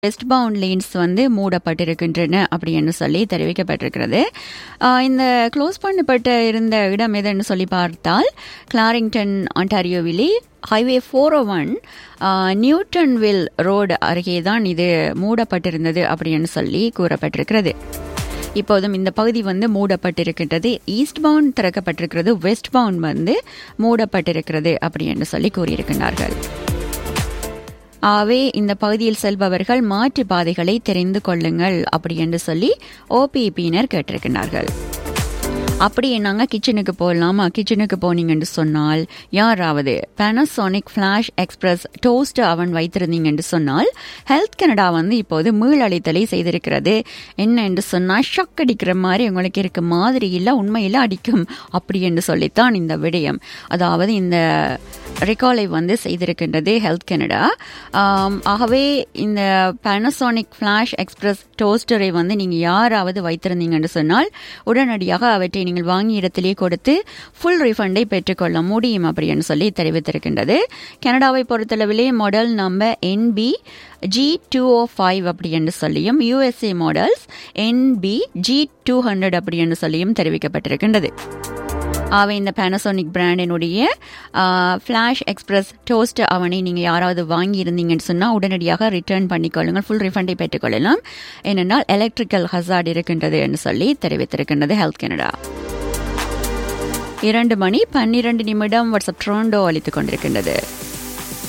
west bound lanes வந்து மூடப்பட்டிருக்கின்றன அப்படின்னு சொல்லி தெரிவிக்கப்பட்டிருக்கிறது ஆஹ் இந்த க்ளோஸ் பண்ணப்பட்ட இருந்த இடம் எதுன்னு சொல்லி பார்த்தால் கிளாரிங்டன் ஆண்டாரியோவிலே highway four O one Newtonville road அருகே தான் இது மூடப்பட்டிருந்தது அப்படின்னு சொல்லி கூறப்பட்டிருக்கிறது இப்போதும் இந்த பகுதி வந்து மூடப்பட்டிருக்கின்றது ஈஸ்ட் பவுண்ட் திறக்கப்பட்டிருக்கிறது வெஸ்ட் பவுண்ட் வந்து மூடப்பட்டிருக்கிறது அப்படின்னு சொல்லி கூறியிருக்கிறார்கள் ஆகவே இந்த பகுதியில் செல்பவர்கள் மாற்று பாதைகளை தெரிந்து கொள்ளுங்கள் அப்படி என்று சொல்லி ஓபிபியினர் கேட்டிருக்கிறார்கள் அப்படி நாங்கள் கிச்சனுக்கு போகலாமா கிச்சனுக்கு போனீங்கன்னு சொன்னால் யாராவது பேனசோனிக் ஃப்ளாஷ் எக்ஸ்பிரஸ் டோஸ்ட் அவன் வைத்திருந்தீங்கன்னு சொன்னால் ஹெல்த் கனடா வந்து இப்போது மீளழித்தலை செய்திருக்கிறது என்ன என்று சொன்னால் ஷாக் அடிக்கிற மாதிரி உங்களுக்கு இருக்க மாதிரி இல்லை உண்மையில் அடிக்கும் அப்படி என்று சொல்லித்தான் இந்த விடயம் அதாவது இந்த ரெக்காலை வந்து செய்திருக்கின்றது ஹெல்த் கனடா ஆகவே இந்த பேனசோனிக் ஃப்ளாஷ் எக்ஸ்பிரஸ் டோஸ்டரை வந்து நீங்கள் யாராவது வைத்திருந்தீங்கன்னு சொன்னால் உடனடியாக அவற்றை நீங்கள் வாங்கிய இடத்திலே கொடுத்து ஃபுல் ரீஃபண்டை பெற்றுக்கொள்ள முடியும் அப்படின்னு சொல்லி தெரிவித்திருக்கின்றது கனடாவை பொறுத்தளவிலே model number N B G two O five அப்படி என்று சொல்லியும் USA models N B G two hundred அப்படி என்று சொல்லியும் தெரிவிக்கப்பட்டிருக்கின்றது அவை இந்த பேனசோனிக் பிராண்டினுடைய ஃப்ளாஷ் எக்ஸ்பிரஸ் டோஸ்ட் அவனை நீங்கள் யாராவது வாங்கியிருந்தீங்கன்னு சொன்னால் உடனடியாக ரிட்டர்ன் பண்ணிக்கொள்ளுங்கள் ஃபுல் ரிஃபண்டை பெற்றுக்கொள்ளலாம் ஏனென்றால் எலக்ட்ரிக்கல் ஹசார்ட் இருக்கின்றது என்று சொல்லி தெரிவித்திருக்கின்றது ஹெல்த் கனடா இரண்டு மணி பன்னிரண்டு நிமிடம் வாட்ஸ்அப் ட்ரோண்டோ அளித்துக் கொண்டிருக்கின்றது